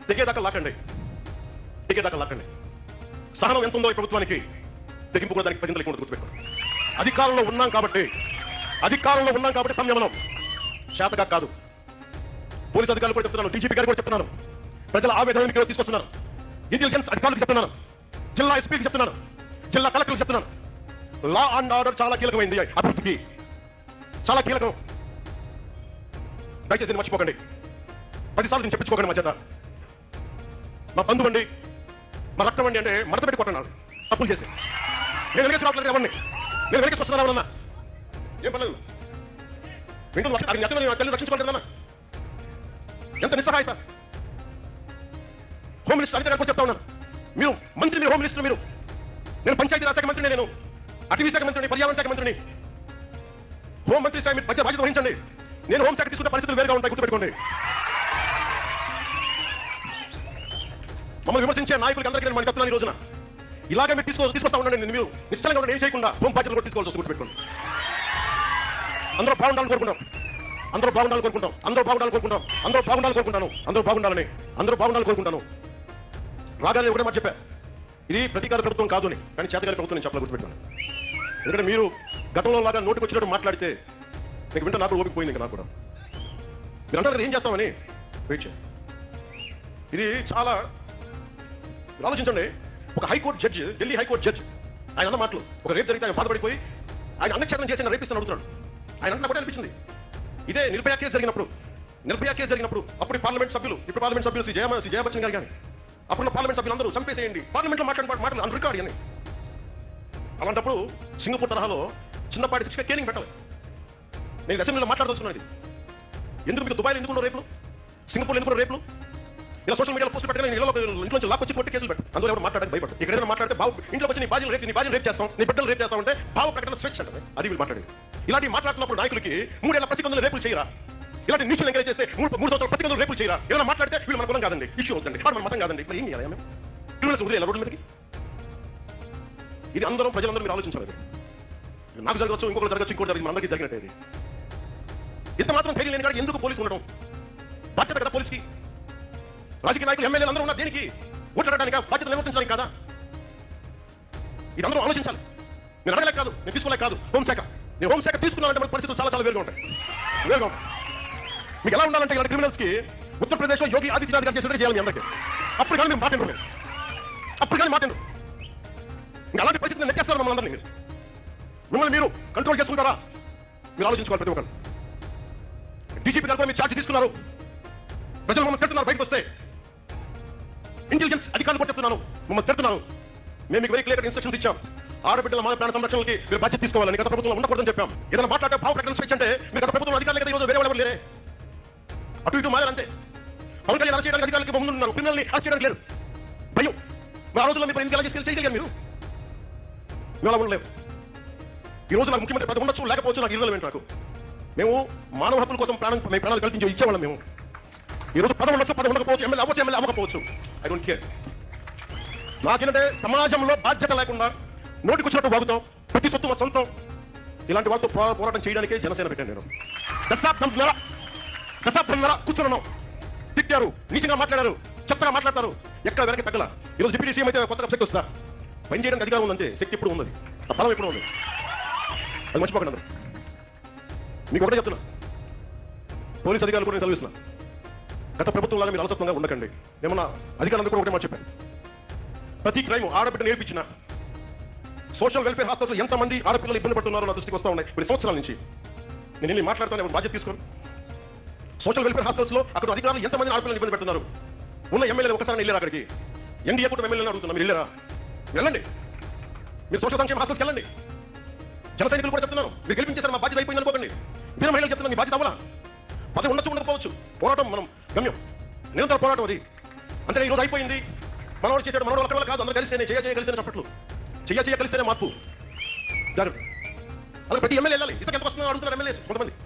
తెగేదాకా లాకండి తెగేదాకా లాకండి సహనం ఎంత ఉందో ఈ ప్రభుత్వానికి తెగింపు కూడా దానికి ప్రజలకు కూడా గుర్తుపెట్టుకోండి అధికారంలో ఉన్నాం కాబట్టి అధికారంలో ఉన్నాం కాబట్టి సంయమనం శాతగా కాదు పోలీస్ అధికారులు కూడా చెప్తున్నాను డీజీపీ గారు కూడా చెప్తున్నాను ప్రజల ఆవేదనకి తీసుకొస్తున్నాను ఇంటెలిజెన్స్ అధికారులకు చెప్తున్నాను జిల్లా ఎస్పీకి చెప్తున్నాను జిల్లా కలెక్టర్కి చెప్తున్నాను లా అండ్ ఆర్డర్ చాలా కీలకమైంది అభివృద్ధికి చాలా కీలకం దయచేసి దీన్ని మర్చిపోకండి పదిసార్లు దీన్ని చెప్పించుకోకండి మా చేత మా బంధువు అండి మా రక్తం అండి అంటే మడత పెట్టి కొట్టన్నాడు తప్పులు చేసి నేను వెనకేసి రావట్లేదు ఎవరిని నేను వెనకేసి వస్తున్నాను ఎవరన్నా ఏం పర్లేదు వింటూ లక్ష- అది నెత్తని తల్లి రక్షించుకోలేదన్నా ఎంత నిస్సహాయత హోమ్ మినిస్టర్ అనిత గారికి చెప్తా ఉన్నాను మీరు మంత్రిని హోమ్ మినిస్టర్ మీరు నేను పంచాయతీరాజ్ శాఖ మంత్రిని నేను అటవీ శాఖ మంత్రిని పర్యావరణ శాఖ మంత్రిని హోం మంత్రి శాఖ మీరు బాధ్యత బాధ్యత వహించండి నేను హోంశాఖ తీసుకున్న పరిస్థితులు వేరుగా ఉంటాయి గుర్తుపెట్టుకోండి మమ్మల్ని విమర్శించే నాయకులకి అందరికీ నేను మనకి చెప్తున్నాను ఈ రోజున ఇలాగే మీరు తీసుకో తీసుకొస్తా ఉండండి నేను మీరు నిశ్చలంగా ఉండండి ఏం చేయకుండా హోం బాధ్యతలు కూడా తీసుకోవాల్సి వస్తుంది గుర్తుపెట్టుకోండి అందరూ బాగుండాలని కోరుకుంటాం అందరూ బాగుండాలని కోరుకుంటాం అందరూ బాగుండాలని కోరుకుంటాం అందరూ బాగుండాలని కోరుకుంటాను అందరూ బాగుండాలని అందరూ బాగుండాలని కోరుకుంటాను రాగానే ఒకటే మాట చెప్పా ఇది ప్రతీకార ప్రభుత్వం కాదు అని కానీ చేతగారి ప్రభుత్వం నేను చెప్పాలి గుర్తుపెట్టాను ఎందుకంటే మీరు గతంలో లాగా నోటికి వచ్చినట్టు మాట్లాడితే మీకు వింటే నాకు ఓపిక పోయింది ఇంకా నాకు కూడా మీరు అంటారు కదా ఏం చేస్తామని వెయిట్ చేయండి ఇది చాలా మీరు ఆలోచించండి ఒక high court judge Delhi high court judge ఆయన అన్న మాటలు ఒక రేపు జరిగితే ఆయన బాధపడిపోయి ఆయన అన్నక్షేత్రం చేసిన రేపిస్తాను అడుగుతున్నాడు ఆయన అంటే కూడా అనిపించింది ఇదే నిర్భయ కేసు జరిగినప్పుడు నిర్భయ కేసు జరిగినప్పుడు అప్పుడు పార్లమెంట్ సభ్యులు ఇప్పుడు పార్లమెంట్ సభ్యులు శ్రీ జయ శ్రీ జయబచ్చన్ గారు కానీ అప్పుడు పార్లమెంట్ సభ్యులు అందరూ చంపేసేయండి పార్లమెంట్లో మాట్లాడిన మాటలు అన్ రికార్డ్ అని అలాంటప్పుడు సింగపూర్ తరహాలో చిన్నపాటి శిక్ష కేరింగ్ పెట్టాలి నేను అసెంబ్లీలో మాట్లాడదలుచుకున్నాను ఇది ఎందుకు మీకు దుబాయ్లో ఎందుకు రేపులు సింగపూర్ ఎందుకు రేపులు ఇలా సోషల్ మీడియాలో పోస్ట్ పెట్టగానే ఇళ్ళలో ఇంట్లో నుంచి లాక్కొచ్చి కొట్టి కేసులు పెట్టు అందులో ఎవరు మాట్లాడక భయపడు ఇక్కడ ఏదైనా మాట్లాడితే బాబు ఇంట్లో వచ్చి నీ బాధ్యత రేపు నీ బాధ్యత రేపు చేస్తాం నీ బిడ్డలు రేపు చేస్తాం అంటే భావ ప్రకటన స్వేచ్ఛ అంటే అది వీళ్ళు మాట్లాడేది ఇలాంటి మాట్లాడుతున్నప్పుడు నాయకులకి మూడేళ్ల ప్రతికందులు రేపులు చేయరా ఇలాంటి నీచులు ఎంకరేజ్ చేస్తే మూడు మూడు సంవత్సరాల ప్రతికందులు రేపులు చేయరా ఏదైనా మాట్లాడితే వీళ్ళు మన కులం కాదండి ఇష్యూ అవుతుంది వాడు మన మతం కాదండి మరి ఏం చేయాలి మేము క్రిమినల్స్ వదిలేయాలి రోడ్ల మీదకి ఇది అందరం ప్రజలందరూ మీరు ఆలోచించాలి ఇది. ఇది నాకు జరగచ్చు ఇంకొకరు జరగచ్చు ఇంకోటి జరగదు అందరికీ జరిగినట్టే ఇది ఇంత మాత్రం ధైర్యం లేని కాడికి ఎందుకు పోలీసు ఉండడం బాధ్యత కదా పోలీస్కి రాజకీయ నాయకులు ఎమ్మెల్యేలు అందరూ ఉన్నారు దేనికి ఓట్లాడడానికి బాధ్యత నిర్వర్తించడానికి కాదా ఇది అందరూ ఆలోచించాలి నేను అడగలేక కాదు నేను తీసుకోలేక కాదు హోంశాఖ నేను హోంశాఖ తీసుకున్నానంటే మన పరిస్థితులు చాలా చాలా వేరుగా ఉంటాయి వేరుగా ఉంటాయి మీకు ఎలా ఉండాలంటే ఇలాంటి క్రిమినల్స్ కి ఉత్తరప్రదేశ్ లో యోగి ఆదిత్యనాథ్ గారు చేసినట్టు చేయాలి మీ అందరికీ అప్పుడు కానీ మీరు మాట్లాడరు మీరు అప్పుడు కానీ మాట్లాడరు ఇంకా అలాంటి పరిస్థితులు నెట్టేస్తారు మమ్మల్ని అందరినీ మీరు మిమ్మల్ని మీరు కంట్రోల్ చేసుకుంటారా మీరు ఆలోచించుకోవాలి ప్రతి ఒక్కరు డీజీపీ గారు కూడా మీరు ఛార్జ్ తీసుకున్నారు ప్రజలు మమ్మల్ని తిడుతున్నారు బయటకు వస్తే ఇంటెలిజెన్స్ అధికారులు కూడా చెప్తున్నాను మమ్మల్ని తిడుతున్నాను మేము మీకు వెరీ క్లియర్ ఇన్స్ట్రక్షన్స్ ఇచ్చాం ఆడబిడ్డల మాన ప్రాణ సంరక్షణకి మీరు బాధ్యత తీసుకోవాలని గత ప్రభుత్వంలో ఉండకూడదని చెప్పాం ఏదైనా మాట్లాడే భావ ప్రకటన స్వేచ్ఛ అంటే మీరు గత ప్రభుత్వం అధికారులు కదా ఈరోజు వేరే వాళ్ళు ఎవరు లేరే అటు ఇటు మారారు అంతే పవన్ కళ్యాణ్ అరెస్ట్ చేయడానికి అధికారులకి ముందు ఉన్నారు క్రిమినల్ని అరెస్ట్ చేయడానికి లేరు భయం మరి ఆ రోజుల్లో మీరు ఎందుకు ఎలా చేసుకెళ్ళి చేయగలిగారు మీరు మేము అలా ఉండలేము ఈ రోజు నాకు ముఖ్యమంత్రి పదవి ఉండొచ్చు లేకపోవచ్చు నాకు ఇరవై నాకు మేము మానవ హక్కుల కోసం ప్రాణం మేము ప్రాణాలు కల్పించి ఇచ్చేవాళ్ళం మేము ఈ రోజు పదవి ఉండొచ్చు పదవి ఉండకపోవచ్చు ఎమ్మెల్యే అవ్వచ్చు ఎమ్మెల్యే అవ్వకపోవచ్చు ఐ డోంట్ కేర్ నాకేంటంటే సమాజంలో బాధ్యత లేకుండా నోటికొచ్చినట్టు వాగుతాం ప్రతి సొత్తు మా సొంతం ఇలాంటి వాళ్ళతో పో- పోరాటం చేయడానికే జనసేన పెట్టాను నేను దశాబ్దంన్నర దశాబ్దంన్నర కూర్చున్నాం తిట్టారు నీచంగా మాట్లాడారు చెత్తగా మాట్లాడతారు ఎక్కడ వెనక్కి తగ్గల ఈరోజు డిప్యూటీ సీఎం అయితే కొత్తగా శక్తి వస్తా పని చేయడానికి అధికారం ఉందంటే శక్తి ఎప్పుడు ఉన్నది ఆ బలం ఎప్పుడు ఉంది అది మర్చిపోకండి అందరూ మీకు ఒకటే చెప్తున్నా పోలీస్ అధికారులు కూడా నేను సెలవిస్తున్నా గత ప్రభుత్వం లాగా మీరు అలసత్వంగా ఉండకండి ఏమన్నా అధికారులందరూ కూడా ఒకటే మాట చెప్పాను ప్రతి క్రైమ్ ఆడబిడ్డ నేర్పించిన సోషల్ వెల్ఫేర్ హాస్టల్స్ ఎంతమంది ఆడపిల్లలు ఇబ్బంది పడుతున్నారో నా దృష్టికి వస్తా ఉన్నాయి కొన్ని సంవత్సరాల నుంచి నేను వెళ్ళి మాట్లాడతాను ఎవరు బాధ్యత తీసుకోండి సోషల్ వెల్ఫేర్ హాస్టల్స్ లో అక్కడ అధికారులు ఎంతమంది ఆడపిల్లలు ఇబ్బంది పెడుతున్నారు ఉన్న ఎమ్మెల్యేలు ఒకసారి వెళ్ళారు అక్కడికి ఎన్డీఏ కూడా ఎమ్మెల్యేలు అడుగుతున్నా మీరు వెళ్ళారా వెళ్ళండి మీరు సోషల్ సంక్షేమ హాస్టల్స్కి వెళ్ళండి జన సైనికులు కూడా చెప్తున్నాను మీరు గెలిపించేసారు మా బాధ్యత అయిపోయింది అనుకోకండి మీరు మహిళలు చెప్తున్నాను మీ బాధ్యత అవ్వాలా పదవి ఉండొచ్చు ఉండకపోవచ్చు పోరాటం మనం గమ్యం నిరంతర పోరాటం అది అంతే ఈ రోజు అయిపోయింది మనవాడు చేసాడు మనవాడు ఒకరి వల్ల కాదు అందరూ కలిస్తేనే చేయ చేయ కలిస్తేనే చెప్పట్లు చెయ్య చెయ్య కలిస్తేనే మార్పు జాగ్రత్త అలా ప్రతి ఎమ్మెల్యే వెళ్ళాలి ఇసుక ఎంత వస్తుందో అడుగుతున్నారు ఎమ్మెల్యేస్ కొంతమంది